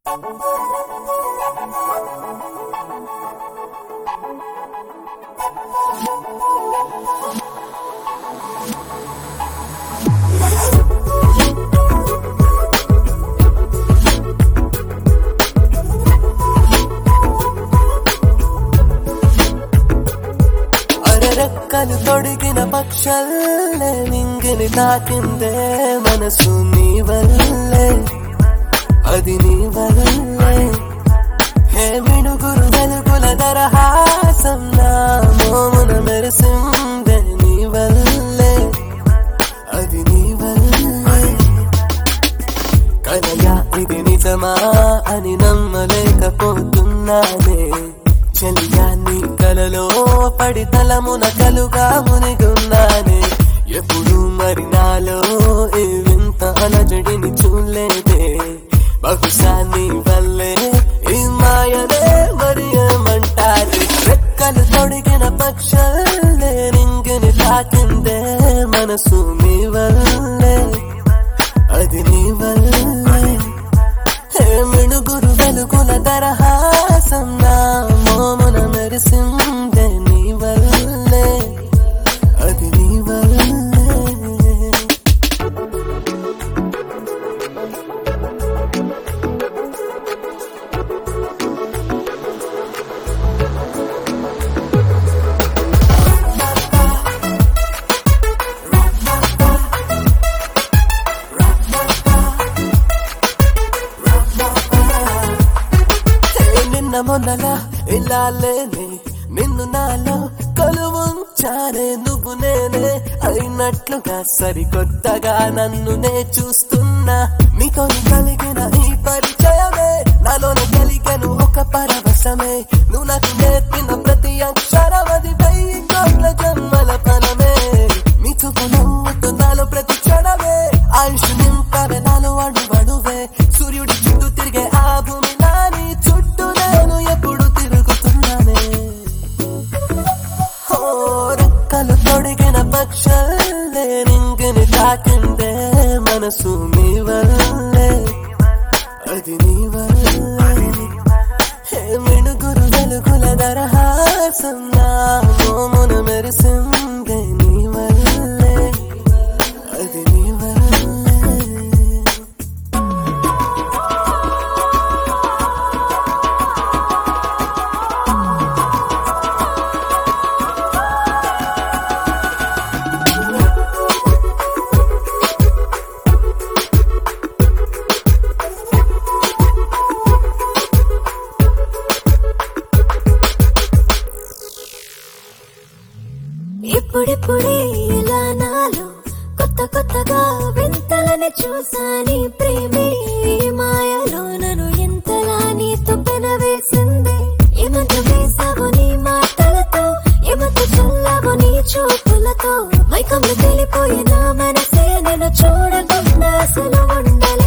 అరరెక్కలు తొడిగిన పక్షల్లే నింగిని తాకిందే మనసు నీ వల్లే అది నీ వల్లే హే మిడుగురు వెలుగుల దరహాసం నా మోమున మెరిసిందే నీ వల్లే అది నీ వల్లే కలయా ఇది నిజమా అని నమ్మలేకపోతున్నానే చెలియా నీ కలలో పడి తలమున కలుగా మునిగున్నానే ఎప్పుడు మరి నాలో ఈ వింత అలజడిని చూడలేదే బహుశా నీ వల్లే ఈ మాయనే మరి ఏమంటారు రెక్కలు తొడిగిన పక్షల్లే నింగిని తాకిందే మనసు నీ వల్లే అది నీ వల్లే హే మిణుగురు వెలుగుల దరహాసం నా మోమున మెరిసిందే నీ వల్లే అది నీ వల్లే హే నిన్న మొన్నలా ఇలా లేనే నిన్ను నాలో కొలువుంచానే నువ్వు నేనే అయినట్లుగా సరికొత్తగా నన్ను నే చూస్తున్నా నీతో కలిగిన ఈ పరిచయమే నాలోన కలిగను ఒక పరవశమే నువ్వు నాకు నేర్పిన ప్రతి అక్షరం అది వెయ్యి కోట్ల జన్మల ఫలమే నీ చూపు నవ్వుతూ నాలో ప్రతి క్షణమే ఆయుష్ నింపవే నాలో అడువడువే సూర్యుడి చుట్టూ తిరిగే ఆ భూమి నాని చుట్టూ నేను ఎప్పుడు తిరుగుతున్నానే ఓ రెక్కలు తొడిగిన పక్షల్లే నింగిని తాకిందే మనసు నీ వల్లే అది నీ వల్లే హే మిణుగురు వెలుగుల దరహాసం నా మోమున మెరిసిందే నీ వల్లే అది నీ వల్లే ఇప్పుడిప్పుడే ఇలా నాలో కొత్త కొత్తగా వింతలని చూసాని ప్రేమే ఈ మాయలో నన్ను ఎంతలా నీతో పెనవేసింది ఏమంత వేసావు నీ మాటలతో ఏమంత చల్లావు నీ చూపులతో మైకంలో తెలిపోయిన మనసే నేను చూడకుండా అసలు ఉండలే